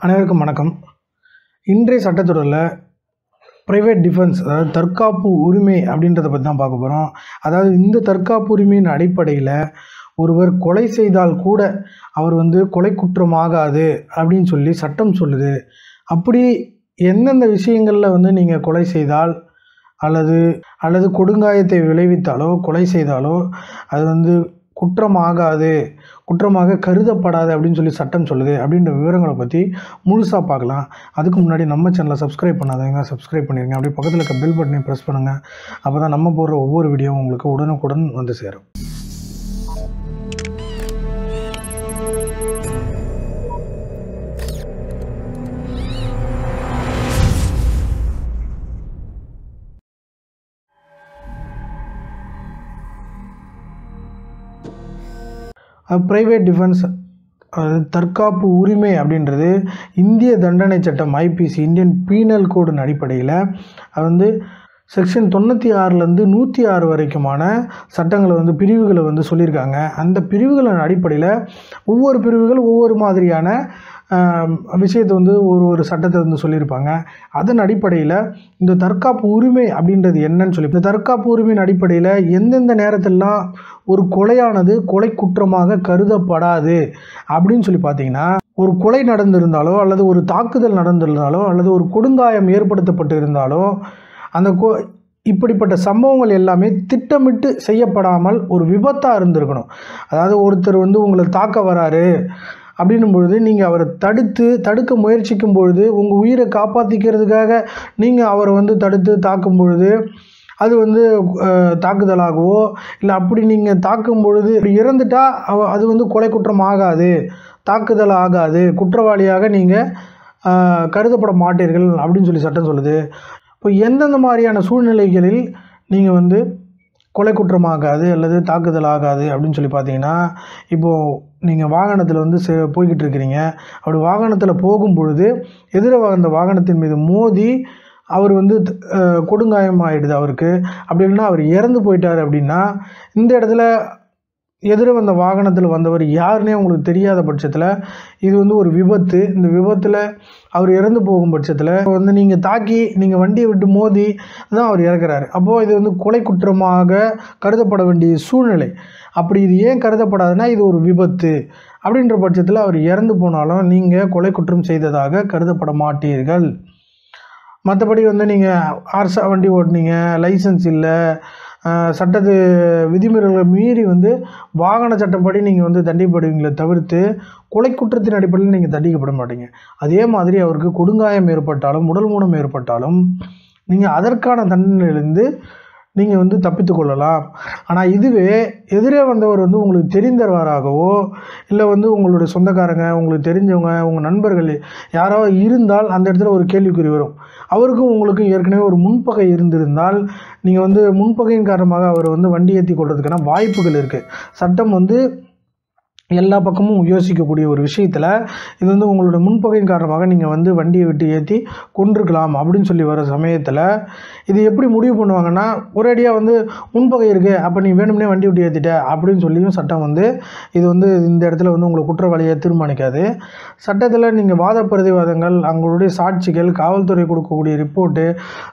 அனைவருக்கும் வணக்கம் இன்றைய சட்டத்தொடரில் ப்ரைவேட் டிஃபென்ஸ் அதாவது தற்காப்பு உரிமை அப்படின்றத பற்றி தான் பார்க்க போகிறோம் அதாவது இந்த தற்காப்பு உரிமையின் அடிப்படையில் ஒருவர் கொலை செய்தால் கூட அவர் வந்து கொலை குற்றமாகாது அப்படின்னு சொல்லி சட்டம் சொல்லுது அப்படி எந்தெந்த விஷயங்களில் வந்து நீங்கள் கொலை செய்தால் அல்லது அல்லது கொடுங்காயத்தை விளைவித்தாலோ கொலை செய்தாலோ அது வந்து குற்றமாகாது குற்றமாக கருதப்படாது அப்படின்னு சொல்லி சட்டம் சொல்லுது அப்படின்ற விவரங்களை பற்றி முழுசாக பார்க்கலாம் அதுக்கு முன்னாடி நம்ம சேனலை சப்ஸ்கிரைப் பண்ணாதவங்க சப்ஸ்கிரைப் பண்ணிடுங்க அப்படியே பக்கத்தில் இருக்க பெல் பட்டனை ப்ரெஸ் பண்ணுங்கள் அப்போ தான் நம்ம போடுற ஒவ்வொரு வீடியோவும் உங்களுக்கு உடனுக்குடன் வந்து சேரும் ப்ரைவேட் டிஃபென்ஸ் அதாவது தற்காப்பு உரிமை அப்படின்றது இந்திய தண்டனை சட்டம் ஐபிசி இந்தியன் பீனல் கோடின் அடிப்படையில் அது வந்து செக்ஷன் தொண்ணூற்றி ஆறுலேருந்து நூற்றி ஆறு வரைக்குமான சட்டங்களை வந்து பிரிவுகளை வந்து சொல்லியிருக்காங்க அந்த பிரிவுகளின் அடிப்படையில் ஒவ்வொரு பிரிவுகள் ஒவ்வொரு மாதிரியான ஆம், விஷயத்தை வந்து ஒரு ஒரு சட்டத்தை வந்து சொல்லியிருப்பாங்க அதன் அடிப்படையில் இந்த தற்காப்பு உரிமை அப்படின்றது என்னன்னு சொல்லி இந்த தற்காப்பு உரிமையின் அடிப்படையில் எந்தெந்த நேரத்திலலாம் ஒரு கொலையானது கொலை குற்றமாக கருதப்படாது அப்படின்னு சொல்லி பார்த்தீங்கன்னா ஒரு கொலை நடந்திருந்தாலோ அல்லது ஒரு தாக்குதல் நடந்திருந்தாலோ அல்லது ஒரு கொடுங்காயம் ஏற்படுத்தப்பட்டு இருந்தாலோ அந்த கொ இப்படிப்பட்ட சம்பவங்கள் எல்லாமே திட்டமிட்டு செய்யப்படாமல் ஒரு விபத்தாக இருந்திருக்கணும் அதாவது ஒருத்தர் வந்து உங்களை தாக்க வராரு அப்படின்னும் பொழுது நீங்கள் அவரை தடுத்து தடுக்க முயற்சிக்கும் பொழுது உங்கள் உயிரை காப்பாற்றிக்கிறதுக்காக நீங்கள் அவரை வந்து தடுத்து தாக்கும் பொழுது அது வந்து அஹ், தாக்குதலாகவோ இல்லை அப்படி நீங்கள் தாக்கும் பொழுது இறந்துட்டா அவ- அது வந்து கொலை குற்றம் ஆகாது தாக்குதல் ஆகாது குற்றவாளியாக நீங்கள் கருதப்பட மாட்டீர்கள் அப்படின்னு சொல்லி சட்டம் சொல்லுது இப்போ எந்தெந்த மாதிரியான சூழ்நிலைகளில் நீங்கள் வந்து கொலை குற்றமாகாது அல்லது தாக்குதல் ஆகாது அப்படின்னு சொல்லி பார்த்தீங்கன்னா இப்போது நீங்கள் வாகனத்தில் வந்து செ போய்கிட்டு இருக்கிறீங்க அப்படி வாகனத்தில் போகும் பொழுது எதிர வந்த வாகனத்தின் மீது மோதி அவர் வந்து அஹ், கொடுங்காயம் ஆயிடுது அவருக்கு அப்படி இல்லைன்னா அவர் இறந்து போயிட்டார் அப்படின்னா இந்த இடத்துல எதிர வந்த வாகனத்தில் வந்தவர் யாருன்னே உங்களுக்கு தெரியாத பட்சத்தில் இது வந்து ஒரு விபத்து இந்த விபத்தில் அவர் இறந்து போகும் பட்சத்தில் வந்து நீங்கள் தாக்கி நீங்கள் வண்டியை விட்டு மோதி தான் அவர் இறக்குறாரு அப்போது இது வந்து கொலை குற்றமாக கருதப்பட வேண்டிய சூழ்நிலை அப்படி இது ஏன் கருதப்படாதுன்னா இது ஒரு விபத்து அப்படின்ற பட்சத்தில் அவர் இறந்து போனாலும் நீங்கள் கொலை குற்றம் செய்ததாக கருதப்பட மாட்டீர்கள் மற்றபடி வந்து நீங்கள் ஆர்சா வண்டி ஓட்டுனீங்க லைசன்ஸ் இல்லை சட்டத்து விதிமுறைகளை மீறி வந்து வாகன சட்டப்படி நீங்கள் வந்து தண்டிக்கப்படுவீங்களே தவிர்த்து கொலை குற்றத்தின் அடிப்படையில் நீங்கள் தண்டிக்கப்பட மாட்டீங்க அதே மாதிரி அவருக்கு கொடுங்காயம் ஏற்பட்டாலும் உடல் மூலம் ஏற்பட்டாலும் நீங்கள் அதற்கான தண்டனையிலிருந்து நீங்கள் வந்து தப்பித்து கொள்ளலாம் ஆனால் இதுவே எதிரே வந்தவர் வந்து உங்களுக்கு தெரிந்தவராகவோ இல்லை வந்து உங்களுடைய சொந்தக்காரங்க உங்களுக்கு தெரிஞ்சவங்க உங்கள் நண்பர்கள் யாரோ இருந்தால் அந்த இடத்துல ஒரு கேள்விக்குறி வரும் அவருக்கும் உங்களுக்கும் ஏற்கனவே ஒரு முன்பகை இருந்திருந்தால் நீங்கள் வந்து முன்பகையின் காரணமாக அவர் வந்து வண்டி ஏற்றி கொள்றதுக்கான வாய்ப்புகள் இருக்குது சட்டம் வந்து எல்லா பக்கமும் யோசிக்கக்கூடிய ஒரு விஷயத்தில் இது வந்து உங்களோட முன்பகையின் காரணமாக நீங்கள் வந்து வண்டியை விட்டு ஏற்றி கொண்டிருக்கலாம் அப்படின்னு சொல்லி வர சமயத்தில் இது எப்படி முடிவு பண்ணுவாங்கன்னா ஒரேடியாக வந்து முன்பகை இருக்குது அப்போ நீ வேணும்னே வண்டி விட்டு ஏற்றிட்ட அப்படின்னு சொல்லியும் சட்டம் வந்து இது வந்து இந்த இடத்துல வந்து உங்களை குற்றவாளியை தீர்மானிக்காது சட்டத்தில் நீங்கள் வாத பிரதிவாதங்கள் அவங்களுடைய சாட்சிகள் காவல்துறை கொடுக்கக்கூடிய ரிப்போர்ட்டு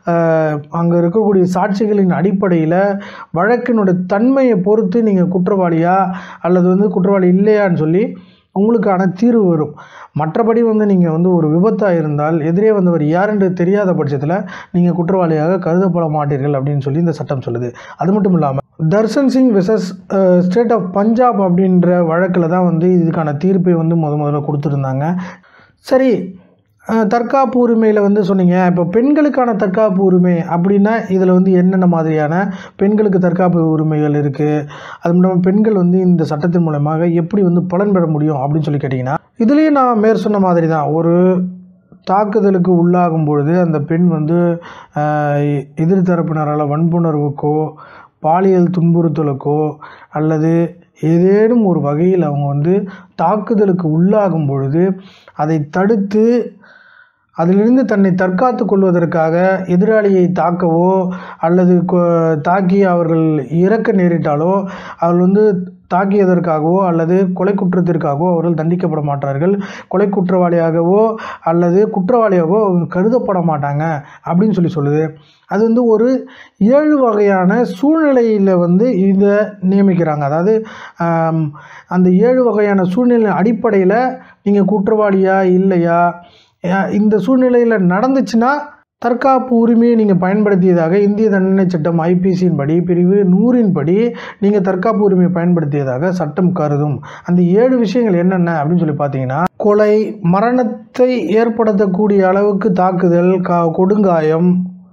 அங்கே இருக்கக்கூடிய சாட்சிகளின் அடிப்படையில் வழக்கினுடைய தன்மையை பொறுத்து நீங்கள் குற்றவாளியா அல்லது வந்து குற்றவாளி இல்லையான்னு சொல்லி உங்களுக்கான தீர்வு வரும் மற்றபடி வந்து நீங்கள் வந்து ஒரு விபத்தாக இருந்தால் எதிரே வந்தவர் யாருன்று தெரியாத பட்சத்தில் நீங்கள் குற்றவாளியாக கருதப்பட மாட்டீர்கள் அப்படின்னு சொல்லி இந்த சட்டம் சொல்லுது அது மட்டும் இல்லாமல் Darshan Singh versus state of Punjab அப்படின்ற வழக்கில் தான் வந்து இதுக்கான தீர்ப்பை வந்து முத முதல்ல கொடுத்துருந்தாங்க சரி அஹ், தற்காப்பு உரிமையில் வந்து சொன்னீங்க இப்போ பெண்களுக்கான தற்காப்பு உரிமை அப்படின்னா இதில் வந்து என்னென்ன மாதிரியான பெண்களுக்கு தற்காப்பு உரிமைகள் இருக்குது அது மட்டும் இல்லாமல் பெண்கள் வந்து இந்த சட்டத்தின் மூலமாக எப்படி வந்து பலன் பெற முடியும் அப்படின்னு சொல்லி கேட்டிங்கன்னா இதுலேயும் நான் மேற் சொன்ன மாதிரி தான் ஒரு தாக்குதலுக்கு உள்ளாகும் பொழுது அந்த பெண் வந்து ஆஹ், எதிர்த்தரப்பினரால் வன்புணர்வுக்கோ பாலியல் துன்புறுத்தலுக்கோ அல்லது ஏதேனும் ஒரு வகையில் அவங்க வந்து தாக்குதலுக்கு உள்ளாகும் பொழுது அதை தடுத்து அதிலிருந்து தன்னை தற்காத்து கொள்வதற்காக எதிராளியை தாக்கவோ அல்லது கொ- தாக்கி அவர்கள் இறக்க நேரிட்டாலோ அவர்கள் வந்து தாக்கியதற்காகவோ அல்லது கொலை குற்றத்திற்காகவோ அவர்கள் தண்டிக்கப்பட மாட்டார்கள் கொலை குற்றவாளியாகவோ அல்லது குற்றவாளியாகவோ அவங்க கருதப்பட மாட்டாங்க அப்படின்னு சொல்லி சொல்லுது அது வந்து ஒரு ஏழு வகையான சூழ்நிலையில் வந்து இதை நியமிக்கிறாங்க அதாவது ஆம், அந்த ஏழு வகையான சூழ்நிலை அடிப்படையில் நீங்கள் குற்றவாளியா இல்லையா அஹ் இந்த சூழ்நிலையில் நடந்துச்சுன்னா தற்காப்பு உரிமையை நீங்கள் பயன்படுத்தியதாக இந்திய தண்டனை சட்டம் ஐபிசியின் படி பிரிவு நூறின் படி நீங்கள் தற்காப்பு உரிமையை பயன்படுத்தியதாக சட்டம் கருதும் அந்த ஏழு விஷயங்கள் என்னென்ன அப்படின்னு சொல்லி பார்த்தீங்கன்னா கொலை மரணத்தை ஏற்படுத்தக்கூடிய அளவுக்கு தாக்குதல் கா கொடுங்காயம்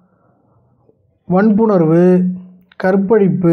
வன்புணர்வு கற்பழிப்பு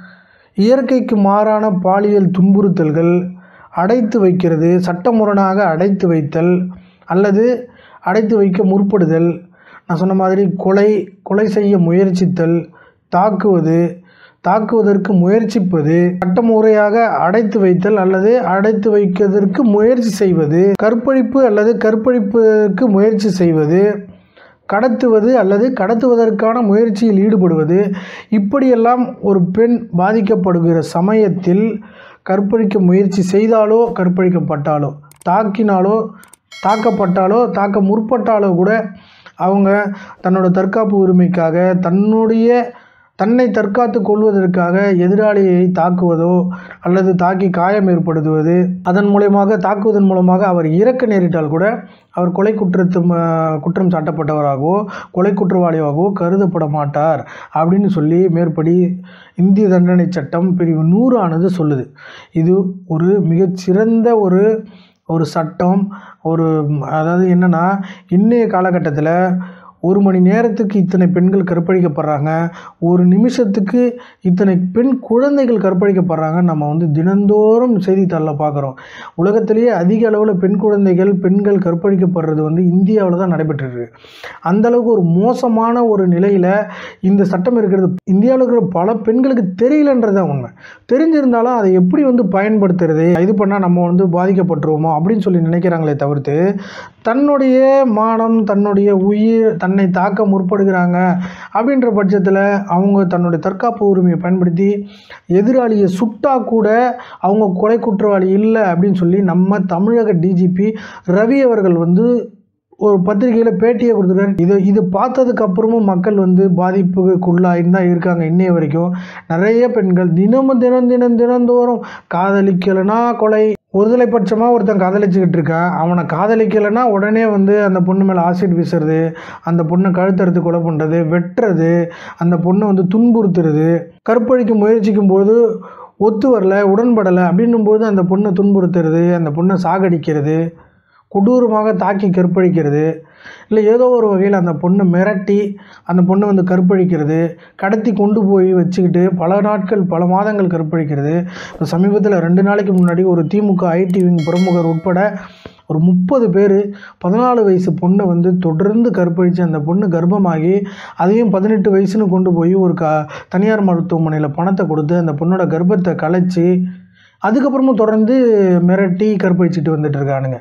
இயற்கைக்கு மாறான பாலியல் துன்புறுத்தல்கள் அடைத்து வைக்கிறது சட்டமுரணாக அடைத்து வைத்தல் அல்லது அடைத்து வைக்க முற்படுதல் நான் சொன்ன மாதிரி கொலை கொலை செய்ய முயற்சித்தல் தாக்குவது தாக்குவதற்கு முயற்சிப்பது சட்டமுறையாக அடைத்து வைத்தல் அல்லது அடைத்து வைப்பதற்கு முயற்சி செய்வது கற்பழிப்பு அல்லது கற்பழிப்புக்கு முயற்சி செய்வது கடத்துவது அல்லது கடத்துவதற்கான முயற்சியில் ஈடுபடுவது இப்படியெல்லாம் ஒரு பெண் பாதிக்கப்படுகிற சமயத்தில் கற்பழிக்க முயற்சி செய்தாலோ கற்பழிக்கப்பட்டாலோ தாக்கினாலோ தாக்கப்பட்டாலோ தாக்க முற்பட்டாலோ கூட அவங்க தன்னோட தற்காப்பு உரிமைக்காக தன்னுடைய தன்னை தற்காத்து கொள்வதற்காக எதிராளியை தாக்குவதோ அல்லது தாக்கி காயம் ஏற்படுத்துவது அதன் மூலயமாக தாக்குவதன் மூலமாக அவர் இறக்க நேரிட்டால் கூட அவர் கொலை குற்றத்து ம- குற்றம் சாட்டப்பட்டவராகவோ கொலை குற்றவாளியாகவோ கருதப்பட மாட்டார் அப்படின்னு சொல்லி மேற்படி இந்திய தண்டனை சட்டம் பிரிவு நூறு ஆனது சொல்லுது இது ஒரு மிகச்சிறந்த ஒரு ஒரு சட்டம் ஒரு அதாவது என்னென்னா இன்றைய காலகட்டத்தில் ஒரு மணி நேரத்துக்கு இத்தனை பெண்கள் கற்பழிக்கப்படுறாங்க ஒரு நிமிஷத்துக்கு இத்தனை பெண் குழந்தைகள் கற்பழிக்கப்படுறாங்க நம்ம வந்து தினந்தோறும் செய்தித்தாளில் பார்க்குறோம் உலகத்திலேயே அதிக அளவில் பெண் குழந்தைகள் பெண்கள் கற்பழிக்கப்படுறது வந்து இந்தியாவில் தான் நடைபெற்றிருக்கு அந்த அளவுக்கு ஒரு மோசமான ஒரு நிலையில் இந்த சட்டம் இருக்கிறது இந்தியாவில் இருக்கிற பல பெண்களுக்கு தெரியலன்றது தான் உண்மை தெரிஞ்சிருந்தாலும் அதை எப்படி வந்து பயன்படுத்துறது இது பண்ணால் நம்ம வந்து பாதிக்கப்பட்டுருவோமோ அப்படின்னு சொல்லி நினைக்கிறாங்களே தவிர்த்து தன்னுடைய மானம் தன்னுடைய உயிர் தன்னை தாக்க முற்படுகிறாங்க அப்படின்ற பட்சத்தில் அவங்க தன்னுடைய தற்காப்பு உரிமையை பயன்படுத்தி எதிராளியை சுட்டா கூட அவங்க கொலை குற்றவாளி இல்லை அப்படின்னு சொல்லி நம்ம தமிழக டிஜிபி ரவி அவர்கள் வந்து ஒரு பத்திரிகையில் பேட்டியை கொடுத்துருக்காரு இது இது பார்த்ததுக்கு அப்புறமும் மக்கள் வந்து பாதிப்புக்குள்ளாயின்னு தான் இருக்காங்க இன்னைய வரைக்கும் நிறைய பெண்கள் தினமும் தினம் தினம் தினந்தோறும் காதலிக்கலைன்னா கொலை ஒருதலை பட்சமாக ஒருத்தன் காதலிச்சுக்கிட்டு இருக்கான் அவனை காதலிக்கலைன்னா உடனே வந்து அந்த பொண்ணு மேலே ஆசிட் வீசுறது அந்த பொண்ணை கழுத்தறுத்து கொலை பண்ணுறது வெட்டுறது அந்த பொண்ணை வந்து துன்புறுத்துறது கற்பழிக்க முயற்சிக்கும் போது ஒத்து வரல உடன்படலை அப்படின்னும் போது அந்த பொண்ணை துன்புறுத்துறது அந்த பொண்ணை சாகடிக்கிறது கொடூரமாக தாக்கி கற்பழிக்கிறது இல்லை ஏதோ ஒரு வகையில் அந்த பொண்ணை மிரட்டி அந்த பொண்ணை வந்து கற்பழிக்கிறது கடத்தி கொண்டு போய் வச்சுக்கிட்டு பல நாட்கள் பல மாதங்கள் கற்பழிக்கிறது இப்போ சமீபத்தில் ரெண்டு நாளைக்கு முன்னாடி ஒரு திமுக ஐடி விங் பிரமுகர் உட்பட ஒரு முப்பது பேர் பதினாலு வயசு பொண்ணை வந்து தொடர்ந்து கற்பழித்து அந்த பொண்ணு கர்ப்பமாகி அதையும் பதினெட்டு வயசுன்னு கொண்டு போய் ஒரு க தனியார் மருத்துவமனையில் பணத்தை கொடுத்து அந்த பொண்ணோட கர்ப்பத்தை கலைச்சி அதுக்கப்புறமும் தொடர்ந்து மிரட்டி கற்பழிச்சிட்டு வந்துட்டு இருக்கானுங்க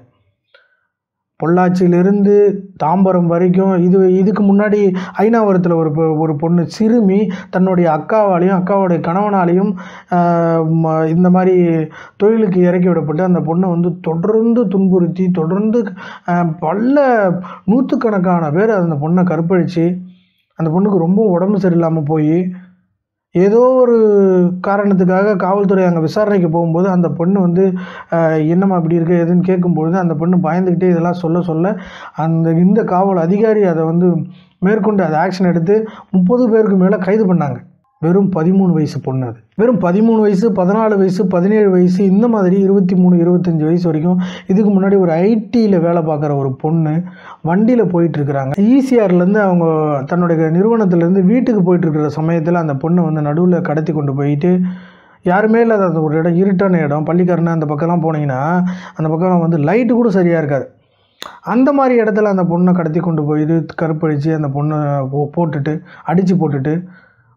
பொள்ளாச்சியிலிருந்து தாம்பரம் வரைக்கும் இது இதுக்கு முன்னாடி ஐநாவரத்தில் ஒரு பொ- ஒரு பொண்ணு சிறுமி தன்னுடைய அக்காவாலையும் அக்காவுடைய கணவனாலையும் ஆஹ், ம- இந்த மாதிரி தொழிலுக்கு இறக்கி விடப்பட்டு அந்த பொண்ணை வந்து தொடர்ந்து துன்புறுத்தி தொடர்ந்து ஆஹ், பல நூற்றுக்கணக்கான பேர் அந்த பொண்ணை கற்பழித்து அந்த பொண்ணுக்கு ரொம்ப உடம்பு சரியில்லாமல் போய் ஏதோ ஒரு காரணத்துக்காக காவல்துறை அங்கே விசாரணைக்கு போகும்போது அந்த பொண்ணு வந்து ஆஹ், என்னம்மா இப்படி இருக்கு எதுன்னு கேட்கும்பொழுது அந்த பொண்ணு பயந்துக்கிட்டே இதெல்லாம் சொல்ல சொல்ல அந்த இந்த காவல் அதிகாரி அதை வந்து மேற்கொண்டு அதை ஆக்ஷன் எடுத்து முப்பது பேருக்கு மேலே கைது பண்ணாங்க வெறும் பதிமூணு வயசு பொண்ணு அது வெறும் பதிமூணு வயசு பதினாலு வயசு பதினேழு வயசு இந்த மாதிரி இருபத்தி மூணு இருபத்தஞ்சி வயசு வரைக்கும் இதுக்கு முன்னாடி ஒரு ஐடியில் வேலை பார்க்குற ஒரு பொண்ணு வண்டியில் போயிட்டுருக்குறாங்க ஈசிஆர்லேருந்து அவங்க தன்னுடைய நிறுவனத்துலேருந்து வீட்டுக்கு போயிட்டுருக்கிற சமயத்தில் அந்த பொண்ணை வந்து நடுவில் கடத்தி கொண்டு போயிட்டு யாருமே இல்லாத அந்த ஒரு இடம் இருட்டான இடம் பள்ளிக்கரணை அந்த பக்கம்லாம் போனீங்கன்னா அந்த பக்கம் வந்து லைட்டு கூட சரியாக இருக்காது அந்த மாதிரி இடத்துல அந்த பொண்ணை கடத்தி கொண்டு போயிட்டு கருப்பழித்து அந்த பொண்ணை போ- போட்டுட்டு அடித்து போட்டுட்டு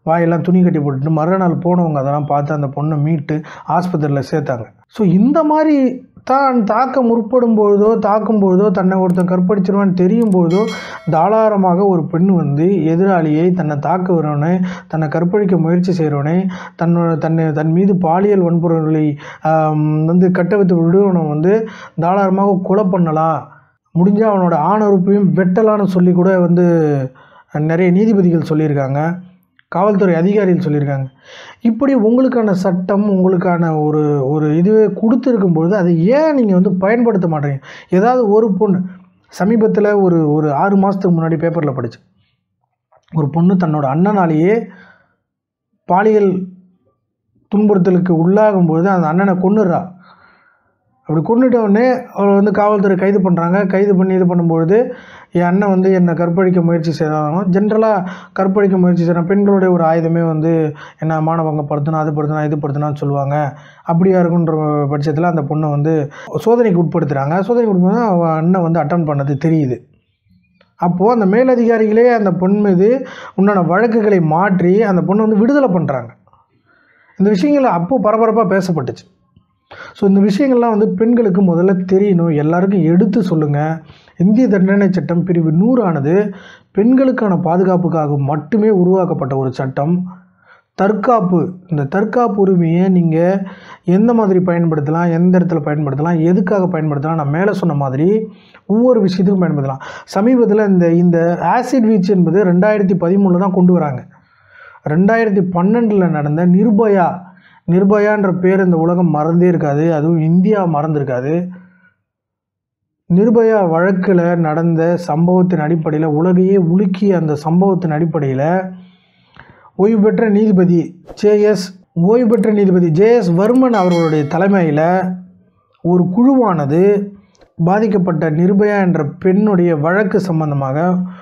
வாயெல்லாம் துணி கட்டி போட்டுட்டு மறுநாள் போனவங்க அதெல்லாம் பார்த்து அந்த பொண்ணை மீட்டு ஆஸ்பத்திரியில் சேர்த்தாங்க ஸோ இந்த மாதிரி தான் தாக்க முற்படும் பொழுதோ தாக்கும் பொழுதோ தன்னை ஒருத்தன் கற்பழிச்சிருவான்னு தெரியும் பொழுதோ தாராளமாக ஒரு பெண் வந்து எதிராளியை தன்னை தாக்க வரவனே தன்னை கற்பழிக்க முயற்சி செய்கிறவனே தன்னோட தன்னை தன் மீது பாலியல் வன்பொருள்களை ஆம், வந்து கட்ட வைத்து விடுவனை வந்து தாராளமாக கொலை பண்ணலாம் முடிஞ்சால் அவனோட ஆணறுப்பையும் வெட்டலான்னு சொல்லி கூட வந்து நிறைய நீதிபதிகள் சொல்லியிருக்காங்க காவல்துறை அதிகாரிகள் சொல்லியிருக்காங்க இப்படி உங்களுக்கான சட்டம் உங்களுக்கான ஒரு ஒரு இதுவே கொடுத்துருக்கும் பொழுது அதை ஏன் நீங்கள் வந்து பயன்படுத்த மாட்டீங்க ஏதாவது ஒரு பொண்ணு சமீபத்தில் ஒரு ஒரு ஆறு மாதத்துக்கு முன்னாடி பேப்பரில் படித்தேன் ஒரு பொண்ணு தன்னோட அண்ணனாலேயே பாலியல் துன்புறுத்தலுக்கு உள்ளாகும் பொழுது அந்த அண்ணனை கொன்னுடுறா அப்படி கொண்டுட்ட உடனே அவளை வந்து காவல்துறை கைது பண்ணுறாங்க கைது பண்ணி இது பண்ணும்பொழுது என் அண்ணன் வந்து என்னை கற்பழிக்க முயற்சி செய்தாங்க ஜென்ரலாக கற்பழிக்க முயற்சி செய்கிற பெண்களுடைய ஒரு ஆயுதமே வந்து என்ன மானபங்கப்படுத்தணும் அது படுத்தணும் இது படுத்தணும்னு சொல்லுவாங்க அப்படியா இருக்குன்ற பட்சத்தில் அந்த பொண்ணை வந்து சோதனைக்கு உட்படுத்துகிறாங்க சோதனைக்கு உட்படுத்தினா அவன் அண்ணன் வந்து அட்டன் பண்ணது தெரியுது அப்போது அந்த மேலதிகாரிகளே அந்த பொண்ணு மீது உண்டான வழக்குகளை மாற்றி அந்த பொண்ணை வந்து விடுதலை பண்ணுறாங்க இந்த விஷயங்கள் அப்போது பரபரப்பாக பேசப்பட்டுச்சு ஸோ இந்த விஷயங்கள்லாம் வந்து பெண்களுக்கு முதல்ல தெரியணும் எல்லாருக்கும் எடுத்து சொல்லுங்கள் இந்திய தண்டனை சட்டம் பிரிவு நூறானது பெண்களுக்கான பாதுகாப்புக்காக மட்டுமே உருவாக்கப்பட்ட ஒரு சட்டம் தற்காப்பு இந்த தற்காப்பு உரிமையை நீங்கள் எந்த மாதிரி பயன்படுத்தலாம் எந்த இடத்துல பயன்படுத்தலாம் எதுக்காக பயன்படுத்தலாம் நான் மேலே சொன்ன மாதிரி ஒவ்வொரு விஷயத்துக்கும் பயன்படுத்தலாம் சமீபத்தில் இந்த இந்த ஆசிட் வீச்சு என்பது ரெண்டாயிரத்தி பதிமூணில் தான் கொண்டு வராங்க ரெண்டாயிரத்தி பன்னெண்டில் நடந்த நிர்பயா நிர்பயான்ற பேர் இந்த உலகம் மறந்தே இருக்காது அதுவும் இந்தியா மறந்துருக்காது நிர்பயா வழக்கில் நடந்த சம்பவத்தின் அடிப்படையில் உலகையே உலுக்கிய அந்த சம்பவத்தின் அடிப்படையில் ஓய்வு பெற்ற நீதிபதி ஜேஎஸ் ஓய்வு பெற்ற நீதிபதி ஜேஎஸ் வர்மன் அவர்களுடைய தலைமையில் ஒரு குழுவானது பாதிக்கப்பட்ட நிர்பயா என்ற பெண்ணுடைய வழக்கு சம்பந்தமாக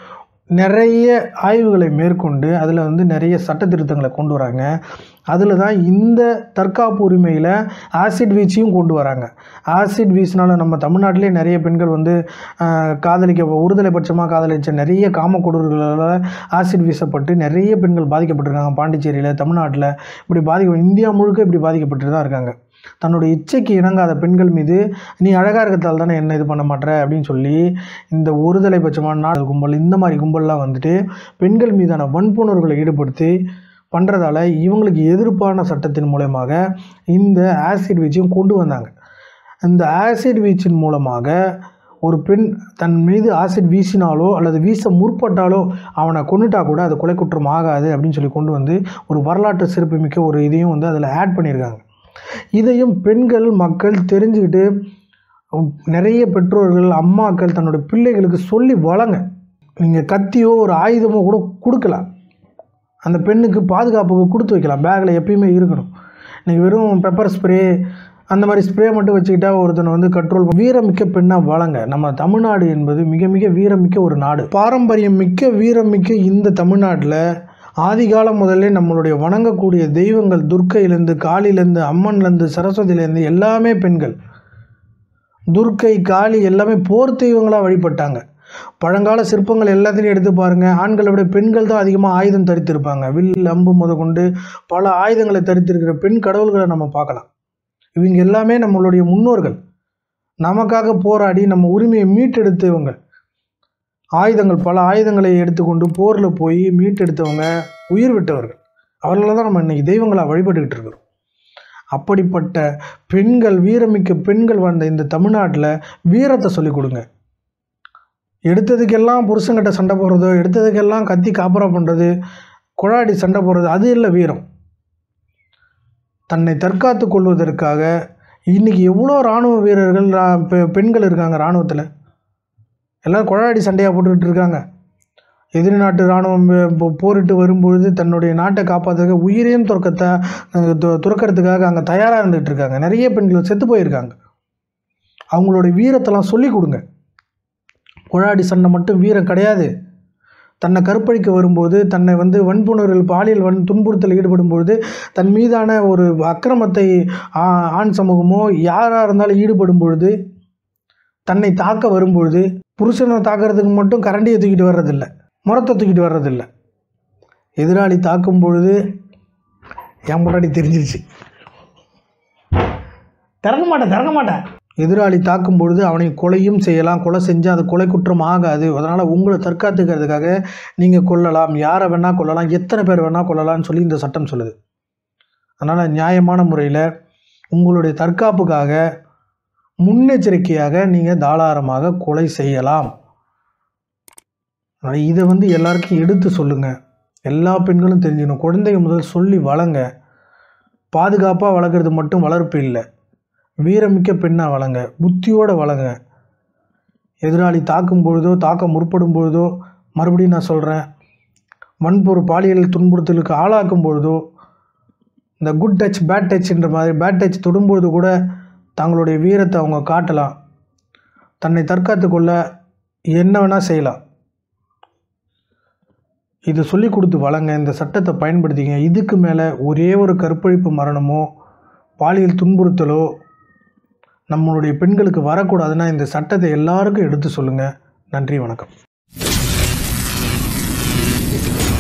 நிறைய ஆய்வுகளை மேற்கொண்டு அதில் வந்து நிறைய சட்ட திருத்தங்களை கொண்டு வராங்க அதில் தான் இந்த தற்காப்பு உரிமையில் ஆசிட் வீச்சையும் கொண்டு வராங்க ஆசிட் வீசினால நம்ம தமிழ்நாட்டிலே நிறைய பெண்கள் வந்து ஆஹ், காதலிக்க ஒருதலை பட்சமாக காதலிச்ச நிறைய காம கொடூர்களால் ஆசிட் வீசப்பட்டு நிறைய பெண்கள் பாதிக்கப்பட்டிருக்காங்க பாண்டிச்சேரியில் தமிழ்நாட்டில் இப்படி பாதிக்க இந்தியா முழுக்க இப்படி பாதிக்கப்பட்டு தான் இருக்காங்க தன்னுடைய இச்சைக்கு இணங்காத பெண்கள் மீது நீ அழகாக இருக்கிறதால தானே என்ன இது பண்ண மாட்டேற அப்படின்னு சொல்லி இந்த ஒருதலை பட்சமான நாடு கும்பல் இந்த மாதிரி கும்பல்லாம் வந்துட்டு பெண்கள் மீதான வன்புணர்வுகளை ஈடுபடுத்தி பண்ணுறதால இவங்களுக்கு எதிர்ப்பான சட்டத்தின் மூலயமாக இந்த ஆசிட் வீச்சையும் கொண்டு வந்தாங்க இந்த ஆசிட் வீச்சின் மூலமாக ஒரு பெண் தன் மீது ஆசிட் வீசினாலோ அல்லது வீச முற்பட்டாலோ அவனை கொண்டுட்டா கூட அது கொலை குற்றம் ஆகாது அப்படின்னு சொல்லி கொண்டு வந்து ஒரு வரலாற்று சிறப்புமிக்க ஒரு இதையும் வந்து அதில் ஆட் பண்ணியிருக்காங்க இதையும் பெண்கள் மக்கள் தெரிஞ்சுக்கிட்டு உம், நிறைய பெற்றோர்கள் அம்மாக்கள் தன்னோட பிள்ளைகளுக்கு சொல்லி வளங்க நீங்கள் கத்தியோ ஒரு ஆயுதமோ கூட கொடுக்கலாம் அந்த பெண்ணுக்கு பாதுகாப்புக்கு கொடுத்து வைக்கலாம் பேக்கில் எப்பயுமே இருக்கணும் நீங்கள் வெறும் பெப்பர் ஸ்ப்ரே அந்த மாதிரி ஸ்ப்ரே மட்டும் வச்சுக்கிட்டா ஒருத்தனை வந்து கண்ட்ரோல் வீரமிக்க பெண்ணாக வளங்க நம்ம தமிழ்நாடு என்பது மிக மிக வீரமிக்க ஒரு நாடு பாரம்பரியம் மிக்க வீரமிக்க இந்த தமிழ்நாட்டில் ஆதிகாலம் முதல்ல நம்மளுடைய வணங்கக்கூடிய தெய்வங்கள் துர்க்கையிலேருந்து காளிலேருந்து அம்மன்லேருந்து சரஸ்வதியிலேருந்து எல்லாமே பெண்கள் துர்க்கை காளி எல்லாமே போர் தெய்வங்களாக வழிபட்டாங்க பழங்கால சிற்பங்கள் எல்லாத்தையும் எடுத்து பாருங்கள் ஆண்களை விட பெண்கள் தான் அதிகமாக ஆயுதம் தரித்திருப்பாங்க வில் அம்பு முதற்கொண்டு பல ஆயுதங்களை தரித்திருக்கிற பெண் கடவுள்களை நம்ம பார்க்கலாம் இவங்க எல்லாமே நம்மளுடைய முன்னோர்கள் நமக்காக போராடி நம்ம உரிமையை மீட்டெடுத்தவங்க ஆயுதங்கள் பல ஆயுதங்களை எடுத்துக்கொண்டு போரில் போய் மீட்டெடுத்தவங்க உயிர் விட்டவர்கள் அவர்கள தான் நம்ம இன்னைக்கு தெய்வங்களாக வழிபட்டுக்கிட்டு இருக்கிறோம் அப்படிப்பட்ட பெண்கள் வீரமிக்க பெண்கள் வாழ்ந்த இந்த தமிழ்நாட்டில் வீரத்தை சொல்லிக் கொடுங்க எடுத்ததுக்கெல்லாம் புருஷங்கிட்ட சண்டை போடுறதோ எடுத்ததுக்கெல்லாம் கத்தி காப்பரா பண்ணுறது குழாடி சண்டை போடுறது அது இல்லை வீரம் தன்னை தற்காத்து கொள்வதற்காக இன்றைக்கி எவ்வளோ இராணுவ வீரர்கள் ரா- பெ- பெண்கள் இருக்காங்க இராணுவத்தில் எல்லாம் குழாடி சண்டையாக போட்டுக்கிட்டு இருக்காங்க எதிரி நாட்டு இராணுவம் போ- போ- போரிட்டு வரும்பொழுது தன்னுடைய நாட்டை காப்பாற்றுறதுக்கு உயிரையும் துறக்கத்த அஹ் து- துறக்கறதுக்காக அங்கே தயாராக இருந்துகிட்டு இருக்காங்க நிறைய பெண்கள் செத்து போயிருக்காங்க அவங்களுடைய வீரத்தெல்லாம் சொல்லி கொடுங்க குழாடி சண்டை மட்டும் வீரம் கிடையாது தன்னை கற்பழிக்க வரும்போது தன்னை வந்து வன்புணர்வில் பாலியல் வன் துன்புறுத்தல் ஈடுபடும்பொழுது தன் மீதான ஒரு அக்கிரமத்தை ஆ- ஆண் சமூகமோ யாராக இருந்தாலும் ஈடுபடும் பொழுது தன்னை தாக்க வரும்பொழுது புருஷனை தாக்கிறதுக்கு மட்டும் கரண்டியை தூக்கிட்டு வர்றதில்ல முறத்தை தூக்கிட்டு வர்றதில்ல எதிராளி தாக்கும் பொழுது என் முன்னாடி தெரிஞ்சிருச்சு திறக்க மாட்டேன் திறக்க மாட்டேன் எதிராளி தாக்கும் பொழுது அவனை கொலையும் செய்யலாம் கொலை செஞ்சால் அது கொலை குற்றம் ஆகாது அதனால் உங்களை தற்காத்துக்கிறதுக்காக நீங்கள் கொல்லலாம் யாரை வேணால் கொல்லலாம் எத்தனை பேர் வேணால் கொல்லலாம்னு சொல்லி இந்த சட்டம் சொல்லுது அதனால் நியாயமான முறையில் உங்களுடைய தற்காப்புக்காக முன்னெச்சரிக்கையாக நீங்கள் தாராளமாக கொலை செய்யலாம் அதனால் இதை வந்து எல்லாருக்கும் எடுத்து சொல்லுங்கள் எல்லா பெண்களும் தெரிஞ்சுக்கணும் குழந்தைங்க முதல் சொல்லி வளங்க பாதுகாப்பாக வளர்க்குறது மட்டும் வளர்ப்பு இல்லை வீரமிக்க பெண்ணாக வளங்க புத்தியோடு வளங்க எதிராளி தாக்கும் பொழுதோ தாக்க முற்படும் பொழுதோ மறுபடியும் நான் சொல்கிறேன் வன்பொரு பாலியல் துன்புறுத்தலுக்கு ஆளாக்கும் பொழுதோ இந்த குட் டச் பேட் டச்ன்ற மாதிரி பேட் டச் தொடும்பொழுது கூட தங்களுடைய வீரத்தை அவங்க காட்டலாம் தன்னை தற்காத்து கொள்ள என்ன வேணால் செய்யலாம் இது சொல்லி கொடுத்து வளங்க இந்த சட்டத்தை பயன்படுத்திங்க இதுக்கு மேலே ஒரே ஒரு கற்பழிப்பு மரணமோ பாலியல் துன்புறுத்தலோ நம்மளுடைய பெண்களுக்கு வரக்கூடாதுன்னா இந்த சட்டத்தை எல்லாருக்கும் எடுத்து சொல்லுங்கள் நன்றி வணக்கம்